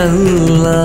നീയല്ല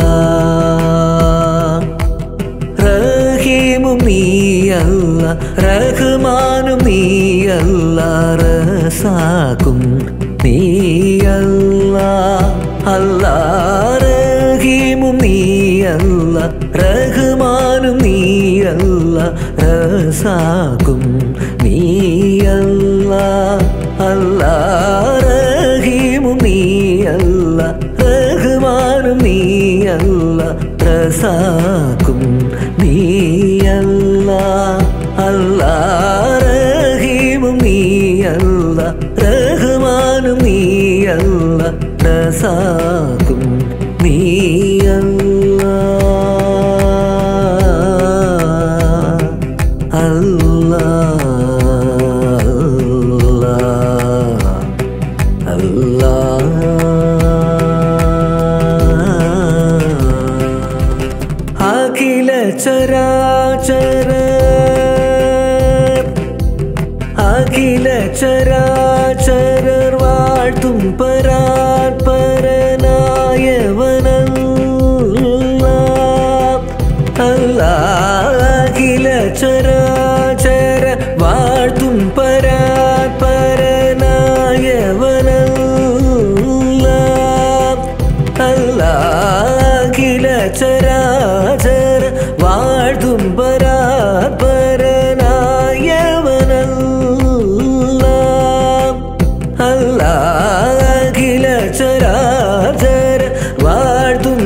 റഹീമും നീയല്ല റഹ്മാനും നീയല്ല റസാക്കും നീയല്ല അല്ലാ റഹീമും നീയല്ല റഹ്മാനും നീയല്ല റസാക്കും നീയല്ല അല്ലാ റഹീമും നീയല്ല റഹ്മാനും നീയല്ല റസാക്കും നീയല്ല അല്ലാ റഹീമും നീയല്ല റഹ്മാനും നീയല്ല റസാക്കും നീയല്ല അല്ലാ അല്ലാ അഖില ചരാചര അഖില ചരാചരർ വാഴ്ത്തും പരാത്പരനായവനല്ല അല്ലാ അഖില ചരാചര വാഴ്ത്തും പരാത്പരനായവനല്ല അല്ലാഖില ചരാചര വാഴ്ത്തും പരാപരനായവനല്ല അല്ലാഖില ചരാചര വാഴ്ത്തും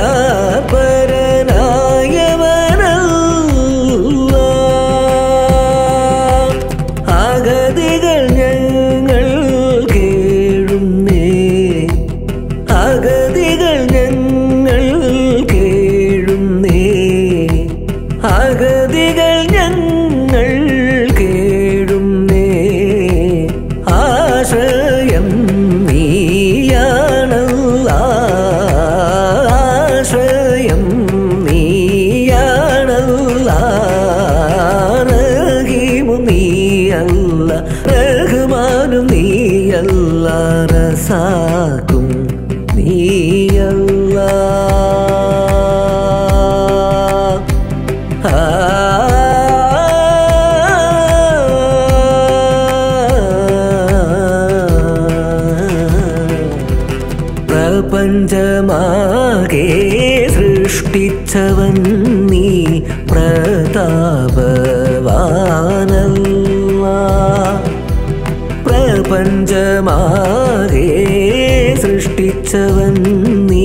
പരാപരനായവനല്ല അഗതികൾ ഞങ്ങൾ കേഴുന്നേ അഗതികൾ ഞങ്ങൾ കേഴുന്നേ അഗതികൾ ഞങ്ങൾ കേഴുന്നേ ആശ്രയം നീയാണല്ല ആശ്രയം നീയാണല്ല റഹീമും നീയല്ല റഹ്മാനും നീയല്ല റസാക്കും നീയല്ല ആ പ്രപഞ്ചമാകെ സൃഷ്ടിച്ചവൻ നീ പ്രതാപവാനല്ല പ്രപഞ്ചമാകെ സൃഷ്ടിച്ചവൻ നീ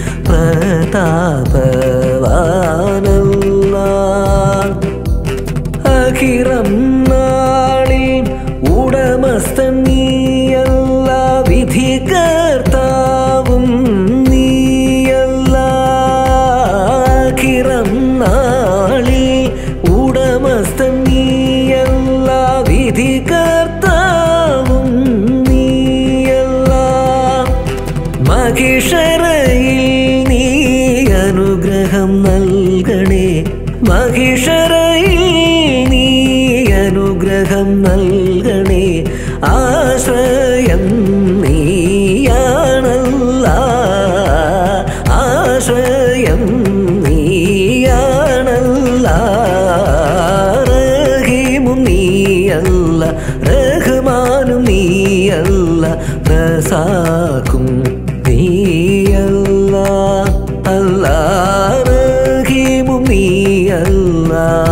പ്രതാപവാനല്ല അഖിറം നാളിൽ ഉടമസ്ഥൻ നീയല്ല വിധികർത്താവും നീയല്ല അഖിറം നാളിൽ ഉടമസ്ഥൻ നീയല്ല വിധികർത്താവും നീയല്ല മഹിഷറയിൽ നീ അനുഗ്രഹം നൽകണേ മഹിഷറയിൽ നീ അനുഗ്രഹം നൽകണേ ആശ്രയം നീയാണല്ല ആശ്രയം നീയാണല്ല റഹീമും നീയല്ല റഹ്മാനും നീയല്ല റസാക്കും നീയല്ല അല്ലാ റഹീമും നീയല്ല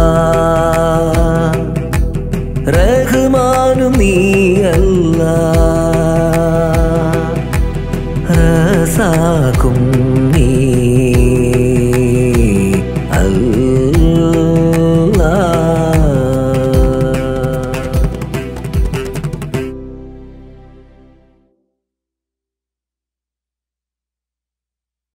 റഹ്മാനും നീയല്ല റസാക്കും